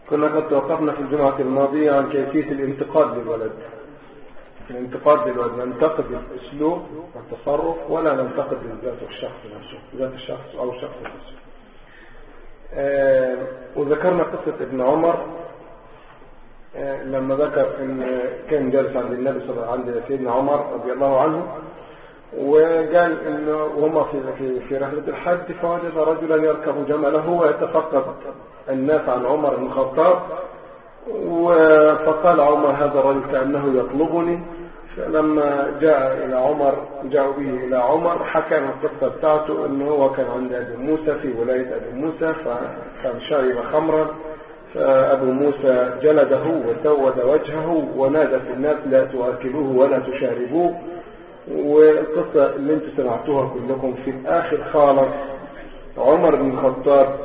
كنا قد توقفنا في الجمعة الماضية عن كيفية الانتقاد للولد الانتقاد للولد ننتقد الأسلوب والتصرف ولا ننتقد ذات الشخص نفسه ذات الشخص أو الشخص نفسه آه وذكرنا قصة ابن عمر آه لما ذكر ان كان جالس عند النبي صلى الله عند سيدنا عمر رضي الله عنه وقال انه وهم في في في رحله الحج فوجد رجلا يركب جمله ويتفقد الناس عن عمر بن الخطاب فقال عمر هذا الرجل كانه يطلبني فلما جاء الى عمر جاءوا به الى عمر حكى له القصه بتاعته انه هو كان عند ابي موسى في ولايه ابي موسى فكان شرب خمرا فأبو موسى جلده وسود وجهه ونادى في الناس لا تؤكلوه ولا تشاربوه والقصة اللي انتم سمعتوها كلكم في الآخر خالص عمر بن الخطاب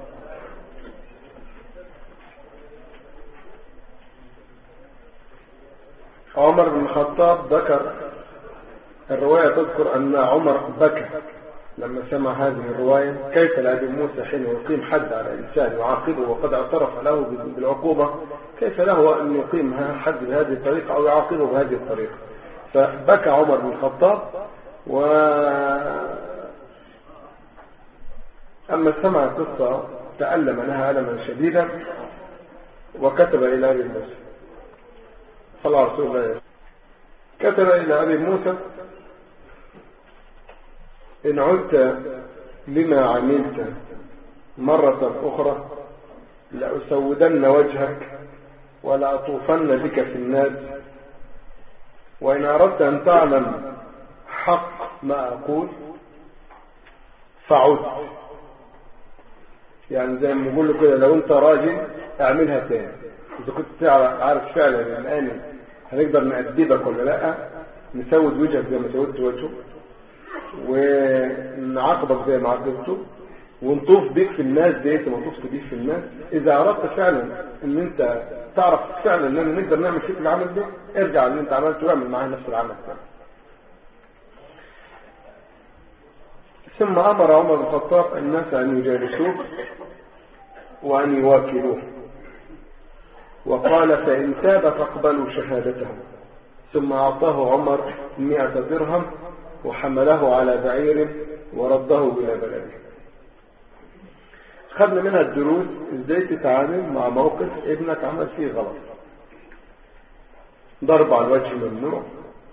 عمر بن الخطاب ذكر الرواية تذكر أن عمر بكى لما سمع هذه الرواية كيف لأبي موسى حين يقيم حد على إنسان يعاقبه وقد اعترف له بالعقوبة كيف له أن يقيم حد بهذه الطريقة أو يعاقبه بهذه الطريقة فبكى عمر بن الخطاب و أما سمع القصة تألم لها ألما شديدا وكتب إلى أبي موسى صلى الله رسول الله كتب إلى أبي موسى إن عدت لما عملت مرة أخرى لأسودن وجهك ولأطوفن بك في الناس وإن أردت أن تعلم حق ما أقول فعد يعني زي ما بقول له كده لو أنت راجل اعملها تاني إذا كنت تعرف عارف فعلا الآن هنقدر نأدبك ولا لا نسود وجهك زي ما سودت وجهه ونعاقبك زي ما عاقبته ونطوف بيك في الناس زي انت ما طفت بيك في الناس اذا اردت فعلا ان انت تعرف فعلا اننا نقدر نعمل فيك العمل ده ارجع اللي انت عملته واعمل معاه نفس العمل ده ثم امر عمر بن الخطاب الناس ان يجالسوه وان يواكلوه وقال فان تاب فاقبلوا شهادته ثم اعطاه عمر مئة درهم وحمله على بعير ورده إلى بلده خدنا منها الدروس ازاي تتعامل مع موقف ابنك عمل فيه غلط ضرب على الوجه ممنوع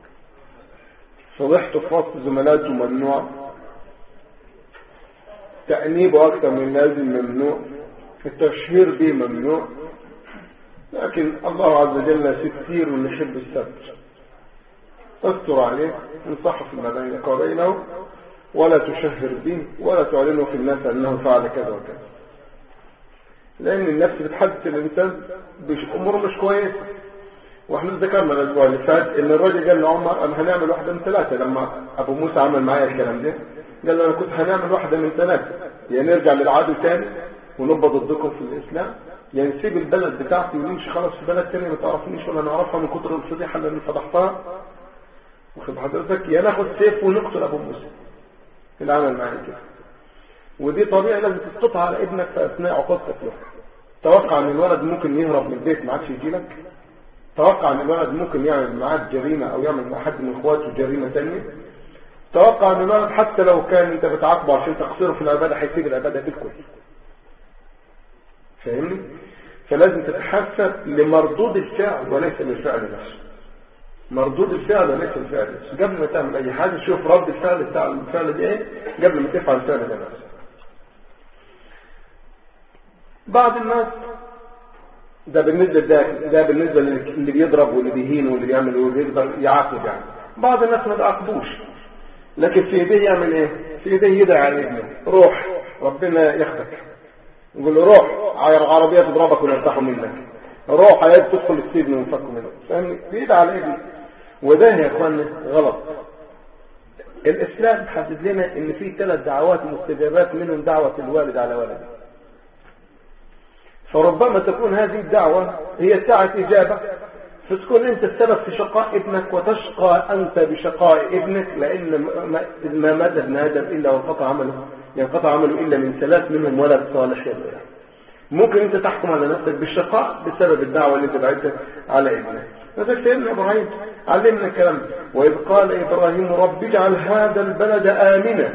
فضحته في وسط زملاته ممنوع تأنيبه أكثر من لازم ممنوع التشهير به ممنوع لكن الله عز وجل ستير ونحب السبت استر عليه انصح فيما بينك وبينه ولا تشهر به ولا تعلنه في الناس أنه فعل كذا وكذا لأن النفس بتحدث الإنسان بأمور مش كويسة واحنا ذكرنا الأسبوع اللي فات إن الراجل قال لعمر أنا هنعمل واحدة من ثلاثة لما أبو موسى عمل معايا الكلام ده قال له أنا كنت هنعمل واحدة من ثلاثة يعني نرجع للعدو تاني ونبقى ضدكم في الإسلام يعني نسيب البلد بتاعتي ونمشي خلاص في بلد تاني ما تعرفنيش ولا نعرفها من كتر الفضيحة اللي فضحتها واخد حضرتك يا ناخد سيف ونقتل ابو موسى العمل معايا كده ودي طبيعه لازم تسقطها على ابنك في اثناء عقوبتك له توقع ان الولد ممكن يهرب من البيت ما عادش يجي لك توقع ان الولد ممكن يعمل معاك جريمه او يعمل مع حد من اخواته جريمه ثانيه توقع ان الولد حتى لو كان انت بتعاقبه عشان تقصيره في العباده هيسيب العباده بالكل فاهمني فلازم تتحسب لمردود الفعل وليس للفعل نفسه مردود الفعل وليس الفعل قبل ما تعمل اي حاجه شوف رد الفعل بتاع الفعل ده ايه قبل ما تفعل الفعل ده نفسه بعض الناس ده بالنسبه ده, ده بالنسبه اللي بيضرب واللي بيهين واللي بيعمل واللي يقدر يعاقب يعني بعض الناس ما بيعاقبوش لكن في ايديه يعمل ايه في ايديه يدعي على ابنه روح ربنا ياخدك يقول له روح عربيه تضربك ونرتاحوا منك روح عايز تدخل السجن ونفكوا منه فاهمني بيدعي على ابنه وده يا اخوانا غلط الاسلام حدد لنا ان في ثلاث دعوات مستجابات منهم دعوه الوالد على ولده فربما تكون هذه الدعوة هي ساعة إجابة فتكون أنت السبب في شقاء ابنك وتشقى أنت بشقاء ابنك لأن ما مات ابن آدم إلا وانقطع عمله ينقطع عمله إلا من ثلاث منهم ولد صالح يدعو ممكن انت تحكم على نفسك بالشقاء بسبب الدعوة اللي انت بعتها على ابنك هذا سيدنا ابراهيم علمنا الكلام واذ قال ابراهيم رب اجعل هذا البلد امنا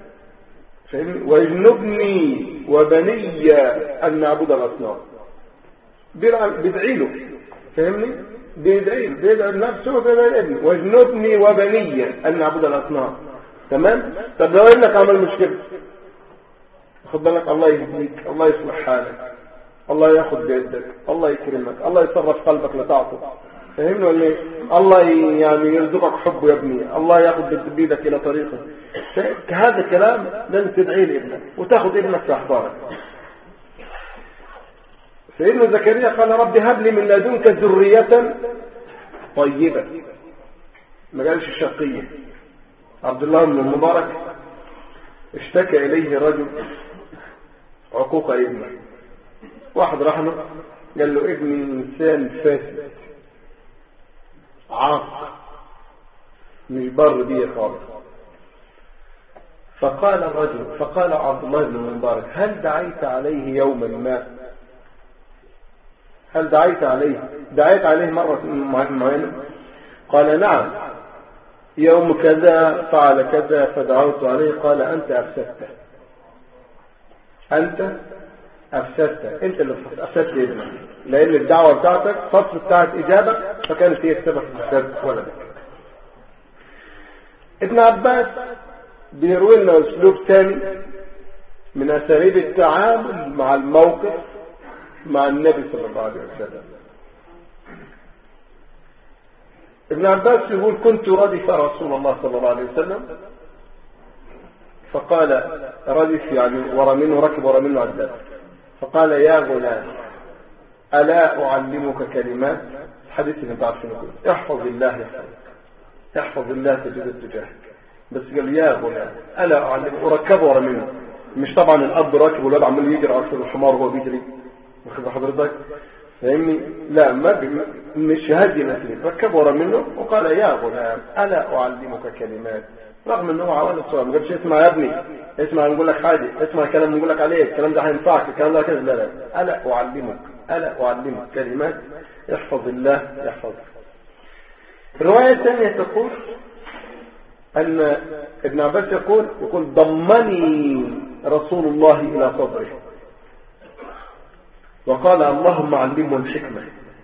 واجنبني وبني ان نعبد الاصنام بيدعي له فاهمني بيدعي بيدعي لنفسه وبيدعي لابنه واجنبني وبني ان نعبد الاصنام تمام طب لو ابنك عمل مشكله خد بالك الله يهديك الله يصلح حالك الله ياخد بيدك الله يكرمك الله يصرف قلبك لطاعته فهمنا ولا ايه الله يعني يرزقك حبه يا ابني الله ياخد بيدك الى طريقه هذا كلام لن تدعي لابنك وتاخذ ابنك في احضانك سيدنا زكريا قال رب هب لي من لدنك ذرية طيبة ما قالش شقية عبد الله بن المبارك اشتكى إليه رجل عقوق ابنه واحد راح له قال له ابني انسان فاسد عاق مش بر بيه خالص فقال الرجل فقال عبد الله بن المبارك هل دعيت عليه يوما ما هل دعيت عليه دعيت عليه مرة معينة قال نعم يوم كذا فعل كذا فدعوت عليه قال أنت أفسدته أنت أفسدت أنت اللي أفسدت ابنك لأن الدعوة بتاعتك فصل بتاعت إجابة فكانت هي السبب في فساد ولدك ابن عباس بيروي لنا أسلوب ثاني من أساليب التعامل مع الموقف مع النبي صلى الله عليه وسلم ابن عباس يقول كنت ردف رسول الله صلى الله عليه وسلم فقال ردف يعني ورا منه ركب ورا منه عداد فقال يا غلام ألا أعلمك كلمات حديث اللي تعرف شنو احفظ الله يحفظك احفظ الله تجد التجاهك بس قال يا غلام ألا أعلمك وركب ورا منه مش طبعا الأب راكب والولد عمال يجري على الحمار وهو بيجري واخد حضرتك فاهمني لا ما مش هدي المسلمين ركب ورا منه وقال يا غلام ألا أعلمك كلمات رغم انه عوال الصلاة ما قالش اسمع يا ابني اسمع نقول لك حاجة اسمع الكلام نقول لك عليه الكلام ده هينفعك الكلام ده كذا لا لا ألا أعلمك ألا أعلمك كلمات احفظ الله يحفظك الرواية الثانية تقول أن ابن عباس يقول يقول ضمني رسول الله إلى صدره وقال اللهم علمه الحكمة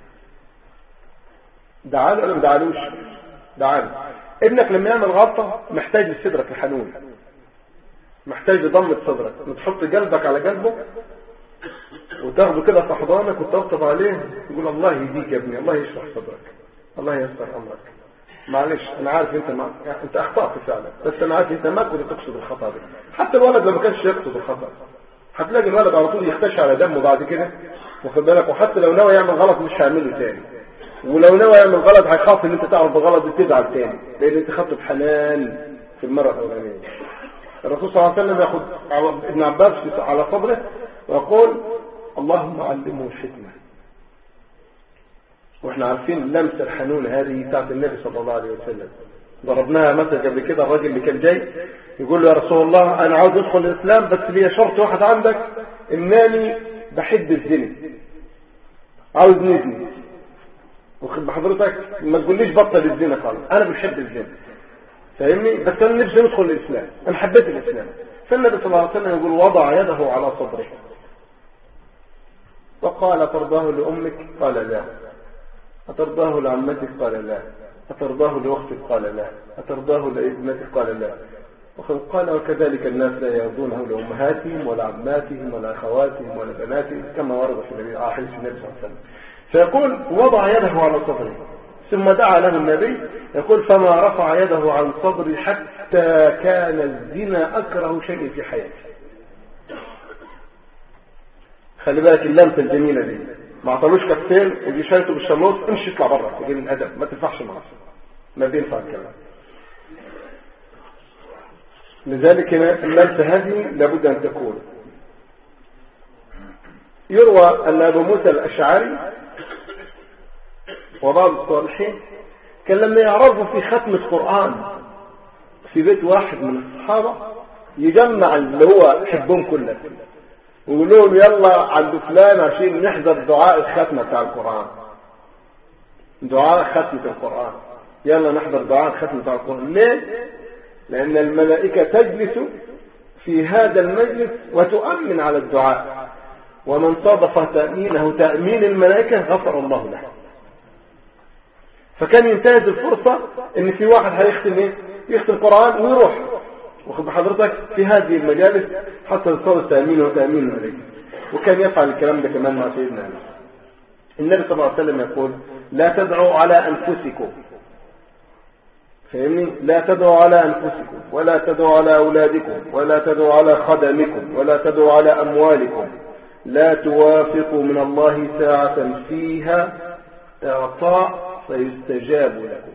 دعاله ولا ما دعالوش دعاله ابنك لما يعمل غلطة محتاج لصدرك الحنون محتاج لضمة صدرك وتحط قلبك على قلبه وتاخده كده في حضانك وتطبطب عليه تقول الله يهديك يا ابني الله يشرح صدرك الله ييسر امرك معلش انا عارف انت ما انت اخطات فعلا بس انا عارف انت ما كنت تقصد الخطا ده حتى الولد لما كانش يقصد الخطا هتلاقي الولد على طول يختش على دمه بعد كده واخد بالك وحتى لو ناوي يعمل غلط مش هيعمله تاني ولو ناوي يعمل غلط هيخاف ان انت تعرف بغلط وتزعل تاني لان انت خدته بحنان في المره الاولانيه الرسول صلى الله عليه وسلم ياخد ابن عباس على صدره ويقول اللهم علمه الحكمه واحنا عارفين اللمسه الحنونه هذه بتاعت النبي صلى الله عليه وسلم ضربناها مثلا قبل كده الراجل اللي كان جاي يقول له يا رسول الله انا عاوز ادخل الاسلام بس ليا شرط واحد عندك انني بحب الزنا عاوز نزني واخد بحضرتك ما تقوليش بطل الزنا خالص انا بحب الزنا فاهمني بس انا نفسي ندخل الاسلام انا حبيت الاسلام فالنبي صلى الله عليه وسلم يقول وضع يده على صدره وقال ترضاه لامك قال لا أترضاه لعمتك قال لا أترضاه لأختك قال لا أترضاه لابنتك قال لا قال وكذلك الناس لا يرضونه لأمهاتهم ولا عماتهم ولا أخواتهم ولا بناتهم كما ورد في النبي حديث النبي صلى الله عليه وسلم فيقول وضع يده على صدره ثم دعا له النبي يقول فما رفع يده عن صدري حتى كان الزنا أكره شيء في حياتي خلي بالك اللمسة الجميلة دي ما عطلوش كفتين ودي شايته بالشلوط امشي اطلع بره تجيب الادب ما تنفعش معاه ما بينفع الكلام لذلك هنا اللمسة هذه لابد أن تكون يروى أن أبو موسى الأشعري وبعض الصالحين كان لما يعرفوا في ختم القرآن في بيت واحد من الصحابة يجمع اللي هو حبهم كله ويقول لهم يلا عند فلان عشان نحضر دعاء الختمة بتاع القرآن دعاء ختمة القرآن يلا نحضر دعاء ختمة بتاع القرآن ليه؟ لأن الملائكة تجلس في هذا المجلس وتؤمن على الدعاء ومن صادف تأمينه تأمين الملائكة غفر الله له فكان ينتهز الفرصة ان في واحد هيختم ايه يختم القرآن ويروح واخد بحضرتك في هذه المجالس حتى يصل التأمين وتأمين الملائكة وكان يفعل الكلام ده كمان مع سيدنا علي النبي صلى الله عليه وسلم يقول لا تدعوا على أنفسكم فاهمني لا تدعوا على أنفسكم ولا تدعوا على أولادكم ولا تدعوا على خدمكم ولا تدعوا على أموالكم لا توافقوا من الله ساعة فيها إعطاء فيستجاب لكم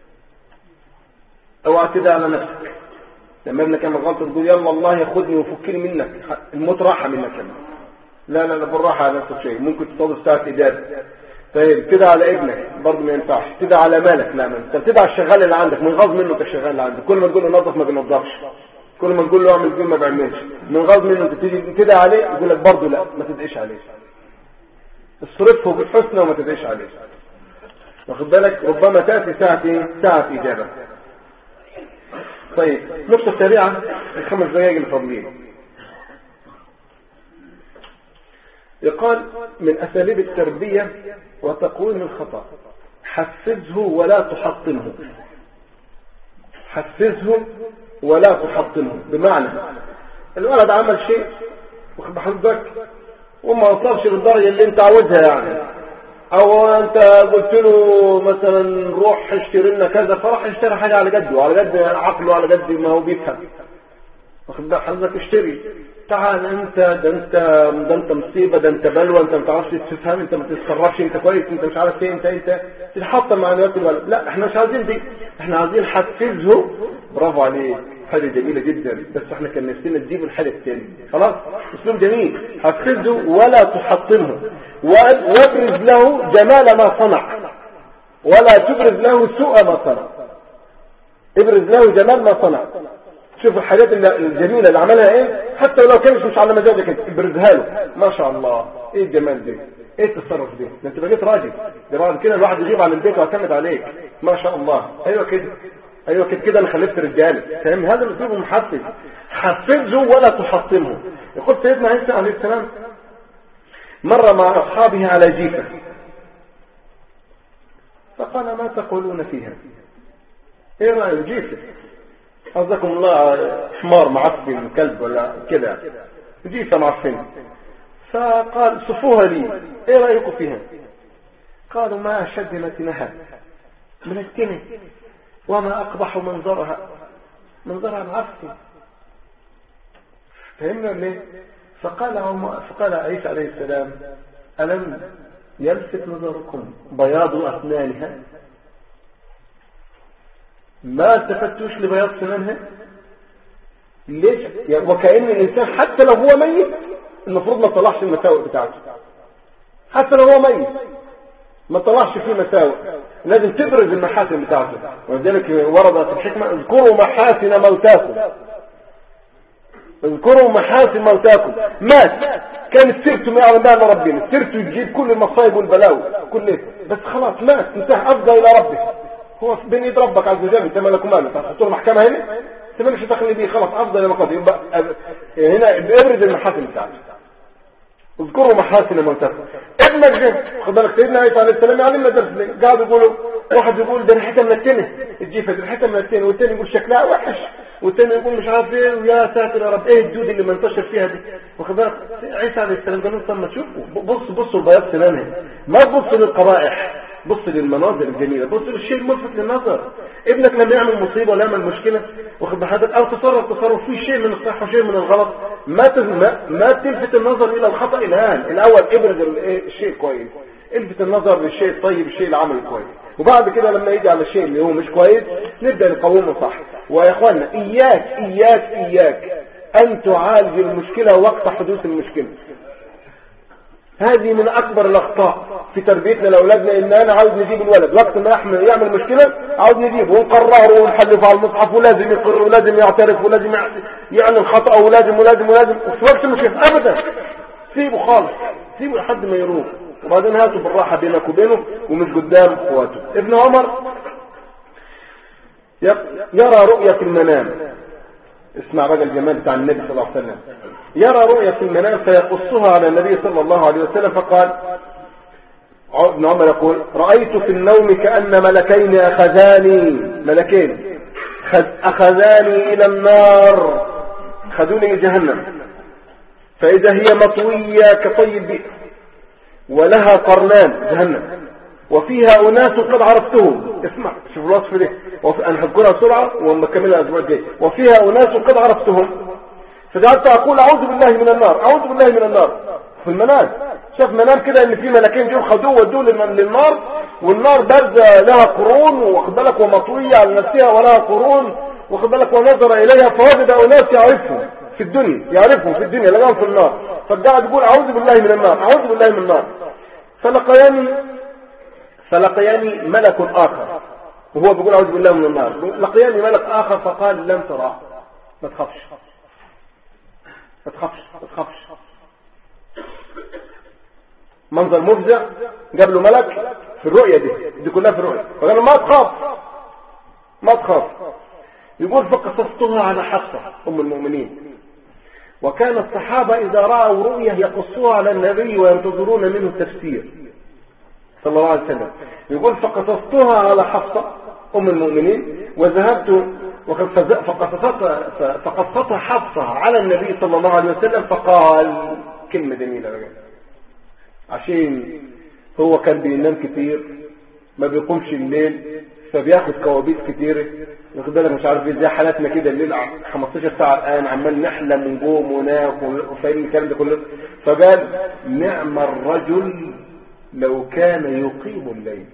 اوعى تدعي على نفسك لما ابنك يعمل غلطه تقول يلا الله ياخذني ويفكني منك الموت راحه منك كمان لا لا لا بالراحه على نفسك شيء ممكن تصادف ساعه اجابه طيب تدعي على ابنك برضه ما ينفعش تدعي على مالك لا ما انت تدعي الشغال اللي عندك من غاض منه كالشغال اللي عندك كل ما تقول له نظف ما بينظفش كل ما تقول له اعمل دي ما بيعملش من غاض منه انت تيجي تدعي عليه يقول لك برضه لا ما تدعيش عليه اصرفه بالحسنى وما تدعيش عليه واخد بالك ربما تأتي ساعة ساعة إجابة طيب نقطة سريعة الخمس دقائق الفضلين يقال من أساليب التربية وتقويم الخطأ حفزه ولا تحطمه حفزه ولا تحطمه بمعنى الولد عمل شيء واخد بحضرتك وما وصلش للدرجة اللي انت عاوزها يعني او انت قلت له مثلا روح اشتري لنا كذا فراح يشتري حاجه على قده على قد عقله على قد ما هو بيفهم واخد بالك حضرتك اشتري تعال انت ده انت ده انت مصيبه ده انت بلوى انت ما تعرفش تفهم انت ما تتصرفش انت كويس انت مش عارف ايه انت انت تتحطم معنويات الولد لا احنا مش عايزين دي احنا عايزين حفزه برافو عليك حاجه جميله جدا بس احنا كان نفسنا تجيب الحاجه الثاني خلاص اسلوب جميل حفزه ولا تحطمه وابرز له جمال ما صنع ولا تبرز له سوء ما صنع ابرز له جمال ما صنع شوف الحاجات الجميلة اللي عملها ايه حتى لو كانش مش على مزاجك انت ابرزها له ما شاء الله ايه الجمال ده ايه التصرف ده ده انت بقيت راجل ده بعد كده الواحد يغيب عن البيت ويعتمد عليك ما شاء الله ايوه كده ايوه كده كده انا خلفت رجاله فاهم هذا الاسلوب المحفز حفزه ولا تحطمه يقول سيدنا عيسى عليه السلام مر مع اصحابه على جيفه فقال ما تقولون فيها ايه رايك جيفه قصدكم الله حمار معفن كلب ولا كذا جيفه معفن فقال صفوها لي ايه رايكم فيها قالوا ما اشد متنها من التنه وما أقبح منظرها منظرها معفن فهمنا ليه فقال, فقال عيسى عليه السلام ألم يلفت نظركم بياض أسنانها ما التفتوش لبياض سنانها ليش يعني وكأن الإنسان حتى لو هو ميت المفروض ما طلعش المساوئ بتاعته حتى لو هو ميت ما طلعش فيه مساوئ لازم تبرز المحاسن بتاعته ولذلك ورد في الحكمة اذكروا محاسن موتاكم اذكروا محاسن موتاكم مات كانت سيرته ما يعلم بها ربنا سيرته تجيب كل المصايب والبلاوي كل بس خلاص مات انتهى افضى الى ربه هو بين يد ربك عز وجل انت مالك وماله تحط له محكمه هنا انت مالكش دخل بيه خلاص افضل الى مقاصد يبقى هنا بيبرز المحاسن بتاعته اذكروا محاسن موتاكم ابنك ده خد بالك سيدنا عيسى عليه السلام يعلمنا درس ليه قاعد يقولوا واحد يقول ده ريحتها منتنه الجيفه دي ريحتها منتنه والثاني يقول شكلها وحش والثاني يقول مش عارف ايه ويا ساتر يا رب ايه الدود اللي منتشر فيها دي واخد بالك عيسى عليه السلام قال لهم طب ما تشوفوا بص بصوا لبياض سنانها ما تبص للقبائح بص للمناظر الجميله بص للشيء الملفت للنظر ابنك لما يعمل مصيبه ولا يعمل مشكله واخد بحضرتك او تصرف تصرف فيه شيء من الصح وشيء من الغلط ما ما, ما تلفت النظر الى الخطا الان الاول ابرز الشيء كويس الفت النظر للشيء الطيب الشيء العمل كويس وبعد كده لما يجي على الشيء اللي هو مش كويس نبدا نقومه صح ويا اخوانا اياك اياك اياك ان تعالج المشكله وقت حدوث المشكله هذه من اكبر الاخطاء في تربيتنا لاولادنا ان انا عاوز نجيب الولد وقت ما يحمل يعمل مشكله عاوز نجيبه ونقرره ونحلفه على المصحف ولازم يقر ولازم يعترف ولازم يعلن خطأه ولازم ولازم ولازم وفي وقت المشكله ابدا سيبه خالص سيبه لحد ما يروح وبعدين هاتوا بالراحة بينك وبينه ومش قدام اخواته ابن عمر يرى رؤية المنام اسمع بقى الجمال بتاع النبي صلى الله عليه وسلم يرى رؤية المنام فيقصها على النبي صلى الله عليه وسلم فقال ابن عمر يقول رأيت في النوم كأن ملكين أخذاني ملكين أخذاني إلى النار خذوني جهنم فإذا هي مطوية كطيب بئر ولها قرنان جهنم وفيها أناس قد عرفتهم اسمع شوف الوصف ده أنا هذكرها بسرعة وما كملها الأسبوع الجاي وفيها أناس قد عرفتهم فجعلت أقول أعوذ بالله من النار أعوذ بالله من النار في المنام شاف منام كده ان في ملكين جم خدوه ودوه للنار والنار بارزه لها قرون واخد بالك ومطويه على نفسها ولها قرون واخد بالك ونظر اليها فوجد اناس يعرفهم في الدنيا يعرفهم في الدنيا لقاهم في النار فقعد يقول اعوذ بالله من النار اعوذ بالله من النار فلقياني فلقياني ملك اخر وهو بيقول اعوذ بالله من النار لقياني ملك اخر فقال لن تراه ما تخافش ما تخافش ما تخافش منظر مفزع جاب له ملك في الرؤية دي دي كلها في الرؤية فقال له ما تخاف ما تخاف يقول فقصصتها على حفصة أم المؤمنين وكان الصحابة إذا رأوا رؤية يقصوها على النبي وينتظرون منه التفسير صلى الله عليه وسلم يقول فقصصتها على حفصة أم المؤمنين وذهبت فقصتها حفصة على النبي صلى الله عليه وسلم فقال كلمة جميلة بقى عشان هو كان بينام كتير ما بيقومش الليل فبياخد كوابيس كتيرة واخد بالك مش عارف ازاي حالاتنا كده الليل 15 ساعة الآن عمال نحلم ونقوم وناكل وفاهم الكلام ده كله فقال نعم الرجل لو كان يقيم الليل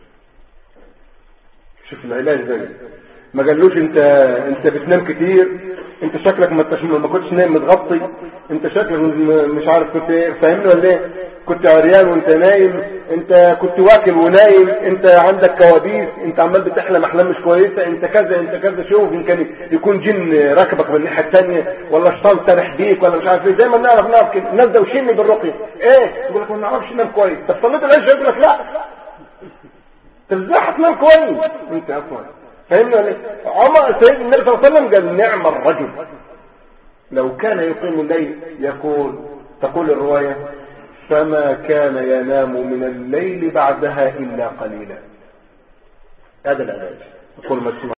شوف العلاج ده ما قالوش انت انت بتنام كتير انت شكلك ما انتش ما كنتش نايم متغطي انت شكلك مش عارف كنت فاهمني ولا ايه كنت عريان وانت نايم انت كنت واكل ونايم انت عندك كوابيس انت عمال بتحلم احلام مش كويسه انت كذا انت كذا شوف يمكن يكون جن راكبك من الناحيه الثانيه ولا شيطان سارح بيك ولا مش عارف ايه زي ما بنعرف نعرف كده الناس دوشيني بالرقيه ايه يقول لك ما نعرفش ننام كويس طب صليت العشاء يقول لك لا طب ازاي هتنام كويس انت اصلا فهمنا ولا عمر سيد النبي صلى الله عليه وسلم قال نعم الرجل لو كان يقيم الليل يقول تقول الرواية فما كان ينام من الليل بعدها إلا قليلا هذا العلاج يقول مسمع